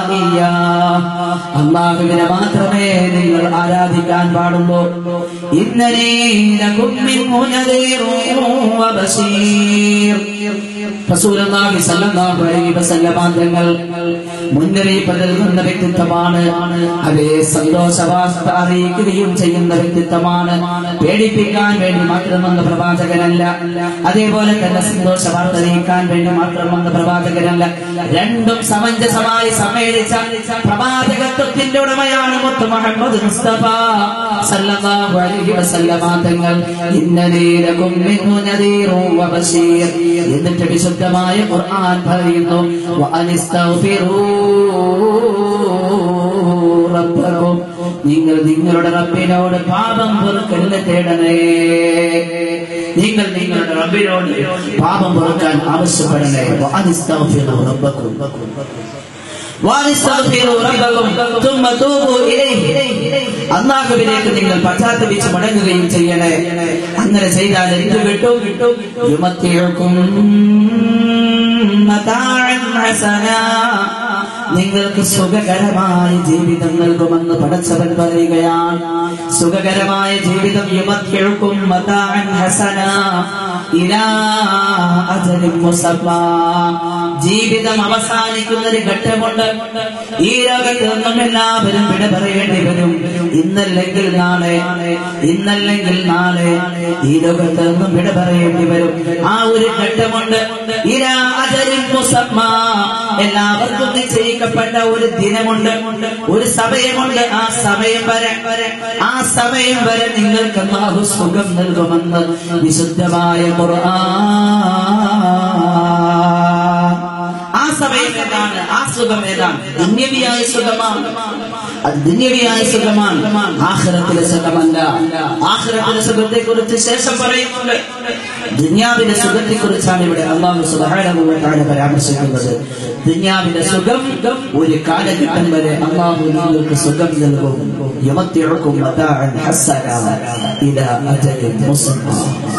ഇയ്യാ. അള്ളാഹുവിനെ മാത്രമേ നിങ്ങൾ ആരാധിക്കാൻ പാടുള്ളൂ ഇന്നനീ ലകും മിൻഹു നദീറും വബശീർ. റസൂലുള്ളാഹി സ്വല്ലല്ലാഹു അലൈഹി വസല്ലമ തങ്ങൾ മുന്നറിയിപ്പ് നൽകുന്ന വ്യക്തിത്വമാണ് അതേ സന്തോഷവാർത്ത അറിയിക്കുകയും ചെയ്യുന്ന വ്യക്തിത്വമാണ് പേടിപ്പിക്കാൻ വേണ്ടി മാത്രം വന്ന പ്രവാചകനല്ല അതേപോലെ തന്നെ സന്തോഷ വാർത്ത അറിയിക്കാൻ വേണ്ടി മാത്രം വന്ന പ്രവാചകനല്ല രണ്ടും സമഞ്ജസമായി സമ്മേളിച്ച പ്രവാചകത്വത്തിന്റെ ഉടമയാണ് മുത്ത് മുഹമ്മദ് മുസ്തഫ സല്ലല്ലാഹു അലൈഹി വസല്ലമ തങ്ങൾ ഇന്നലീലകും മിൻഹു നദീറും വബശീർ എന്നിട്ട് വിശുദ്ധമായ ഖുർആൻ പറയുന്നു വഅനിസ്തഗ്ഫിറൂ റബ്ബക്കും നിങ്ങൾ നിങ്ങളുടെ റബ്ബിനോട് പാപം പൊറുക്കലിന് തേടണേ നിങ്ങൾ നിങ്ങളുടെ റബ്ബിനോട് പാപം പൊറുക്കാൻ ആവശ്യപ്പെടണേ വഅനിസ്തഗ്ഫിറൂ റബ്ബക്കും വാനിസ്തഗ്ഫിറൂ റബ്ബക്കും തുമ്മ തൂബൂ ഇലൈഹി അല്ലാഹുവിലേക്ക് നിങ്ങൾ പശ്ചാത്തപിച്ച് മടങ്ങുകയും ചെയ്യണേ അങ്ങനെ ചെയ്താൽ എന്ത് കിട്ടും യുമത്തിയക്കും മതാഅൻ ഹസനാ നിങ്ങൾക്ക് സുഖകരമായ ജീവിതം നൽകുമെന്ന് പടച്ചവൻ പറയുകയാണ് സുഖകരമായ ജീവിതം യുമത്തിയക്കും മതാഅൻ ഹസന ഇലാ അജലിൻ മുസമ്മാ ജീവിതം അവസാനിക്കുന്ന ഒരു ഘട്ടമുണ്ട് ഈ ലോകത്ത് നിന്നും എല്ലാവരും വിട പറയേണ്ടി വരും ഇന്നല്ലെങ്കിൽ നാളെ ഇന്നല്ലെങ്കിൽ നാളെ ഈ ലോകത്ത് നിന്നും വിട പറയേണ്ടി വരും ആ ഒരു ഘട്ടമുണ്ട് ഇലാ അജലിൻ മുസമ്മാ എല്ലാവർക്കും നിശ്ചയിക്കപ്പെട്ട ഒരു ദിനമുണ്ട് ഒരു സമയമുണ്ട് ആ സമയം വരെ ആ സമയം വരെ നിങ്ങൾക്ക് അല്ലാഹു സുഖം നൽകുമെന്ന് വിശുദ്ധമായ ഖുർആൻ ആ സമയം ഏതാണ് ആ സുഖം ഏതാണ് ദുന്യവിയായ സുഖമാണ് അത് ദുന്യവിയായ സുഖമാണ് ആഖിറത്തിലെ സുഖമല്ല ആഖിറത്തിലെ സുഖത്തെ കുറിച്ച് ശേഷം പറയുന്നുണ്ട് ദുന്യാവിന്റെ സുഖത്തെ കുറിച്ചാണ് ഇവിടെ അള്ളാഹു സുബ്ഹാനഹു വ തആല പരാമർശിക്കുന്നത് ദുന്യാവിന്റെ സുഖം ഒരു കാലഘട്ടം വരെ അള്ളാഹു നിങ്ങൾക്ക് സുഖം നൽകും യമത്തിഉക്കും മതാഅൻ ഹസന ഇലാ അജലിൻ മുസമ്മാ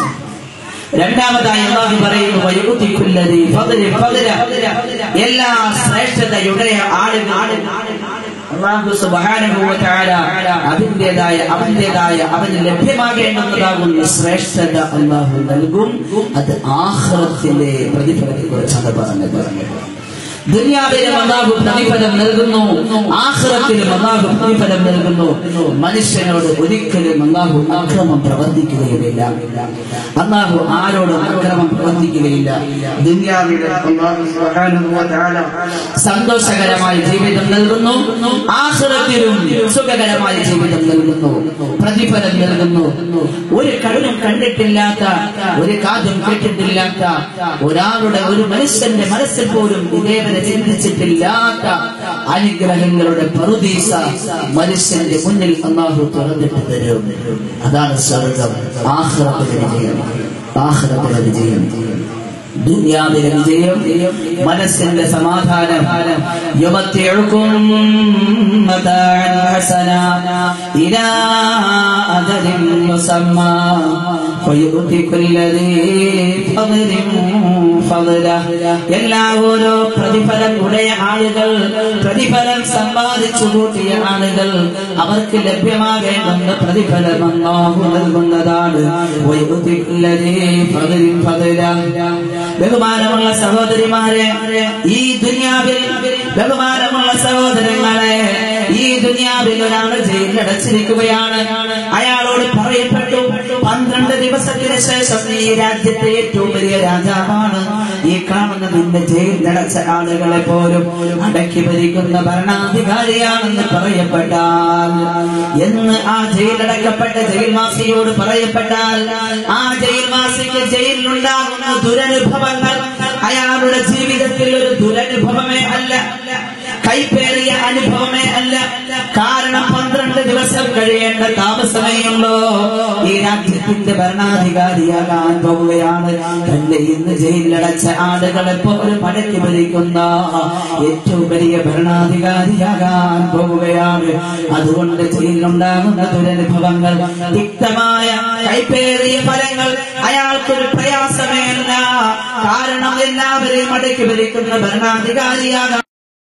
രണ്ടാമതായി അള്ളാഹു പറയുന്നു വയുകുത്തിക്കുല്ലതി ഫദ്ല ഫദ്ല എല്ലാ ശ്രേഷ്ഠതയുടെ ആളുകൾ അള്ളാഹു സുബ്ഹാനഹു വ തആല അതിൻ്റെതായ അവന്റേതായ അവന് ലഭ്യമാകേണ്ടുന്നതാകുന്ന ശ്രേഷ്ഠത അള്ളാഹു നൽകും അത് ആഖിറത്തിലെ പ്രതിഫലത്തെ കുറിച്ചാണ് പറഞ്ഞത് ദുനിയാവിലും അള്ളാഹു പ്രതിഫലം നൽകുന്നു ആഖിറത്തിലും അള്ളാഹു പ്രതിഫലം നൽകുന്നു മനുഷ്യനോട് ഒരിക്കലും അള്ളാഹു അക്രമം പ്രവർത്തിക്കുകയില്ല അള്ളാഹു ആരോടും അക്രമം പ്രവർത്തിക്കുകയില്ല ദുനിയാവിലെ അല്ലാഹു സുബ്ഹാനഹു വ തആല സന്തോഷകരമായ ജീവിതം നൽകുന്നു ആഖിറത്തിലും സുഖകരമായ ജീവിതം നൽകുന്നു പ്രതിഫലം നൽകുന്നു ഒരു കണ്ണും കണ്ടിട്ടില്ലാത്ത ഒരു കാതും കേട്ടിട്ടില്ലാത്ത ഒരാളുടെ ഒരു മനുഷ്യന്റെ മനസ്സിൽ പോലും ഇതേവരെ ചിന്തിച്ചിട്ടില്ലാത്ത അനുഗ്രഹങ്ങളുടെ പറുദീസ മനുഷ്യന്റെ മുന്നിൽ അള്ളാഹു തുറന്നിട്ട് തരും അതാണ് സ്വർഗം ആഹ്റത്തിലെ വിജയം ആഹ്റത്തിലെ വിജയം ദുനിയാവിലെ വിജയം മനസ്സിന്റെ സമാധാനം യുമത്തിഴുക്കും മതാഅൻ ഹസന ഇലാ അജലിൻ മുസമ്മാ ഫയുതി കുല്ലദീ ഫദ്ലിൻ ഫദ്ല എല്ലാ ഓരോ പ്രതിഫലം ഉടയ ആളുകൾ പ്രതിഫലം സമ്പാദിച്ചു കൂട്ടിയ ആളുകൾ അവർക്ക് ലഭ്യമാകേണ്ടുന്ന പ്രതിഫലം അല്ലാഹു നൽകുന്നതാണ് വയുതി കുല്ലദീ ഫദ്ലിൻ ഫദ്ല ബഹുമാനമുള്ള സഹോദരിമാരെ ഈ ദുനിയാവിൽ ബഹുമാനമുള്ള സഹോദരങ്ങളെ ഈ ദുനിയാവിൽ ഒരാൾ ജയിലിലടച്ചിരിക്കുകയാണ് അയാളോട് പറയപ്പെട്ടു പന്ത്രണ്ട് ദിവസത്തിന് ശേഷം ഈ രാജ്യത്തെ ഏറ്റവും വലിയ രാജാവാണ് ഈ കാണുന്ന നിന്റെ ജയിലിലടച്ച ആളുകളെ പോലും അടക്കി ഭരിക്കുന്ന ഭരണാധികാരിയാണെന്ന് പറയപ്പെട്ടാൽ എന്ന് ആ ജയിലടക്കപ്പെട്ട ജയിൽവാസിയോട് പറയപ്പെട്ടാൽ ആ ജയിൽവാസിക്ക് ജയിലിലുണ്ടാകുന്ന ദുരനുഭവങ്ങൾ അയാളുടെ ജീവിതത്തിൽ ഒരു ദുരനുഭവമേ അല്ല കൈപ്പേറിയ അനുഭവമേ അല്ല കാരണം പന്ത്രണ്ട് ദിവസം കഴിയേണ്ട താമസമേയുള്ളോ ഈ രാജ്യത്തിന്റെ ഭരണാധികാരിയാകാൻ പോവുകയാണ് തന്റെ ഇന്ന് ജയിലിലടച്ച ആളുകളെ പോലും മടക്കി ഭരിക്കുന്ന ഏറ്റവും വലിയ ഭരണാധികാരിയാകാൻ പോവുകയാണ് അതുകൊണ്ട് ജയിലിലുണ്ടാകുന്ന ദുരനുഭവങ്ങൾ തിക്തമായ കൈപ്പേറിയ ഫലങ്ങൾ അയാൾക്കൊരു പ്രയാസമേ അല്ല കാരണം എല്ലാവരെയും മടക്കി ഭരിക്കുന്ന ഭരണാധികാരിയാകാൻ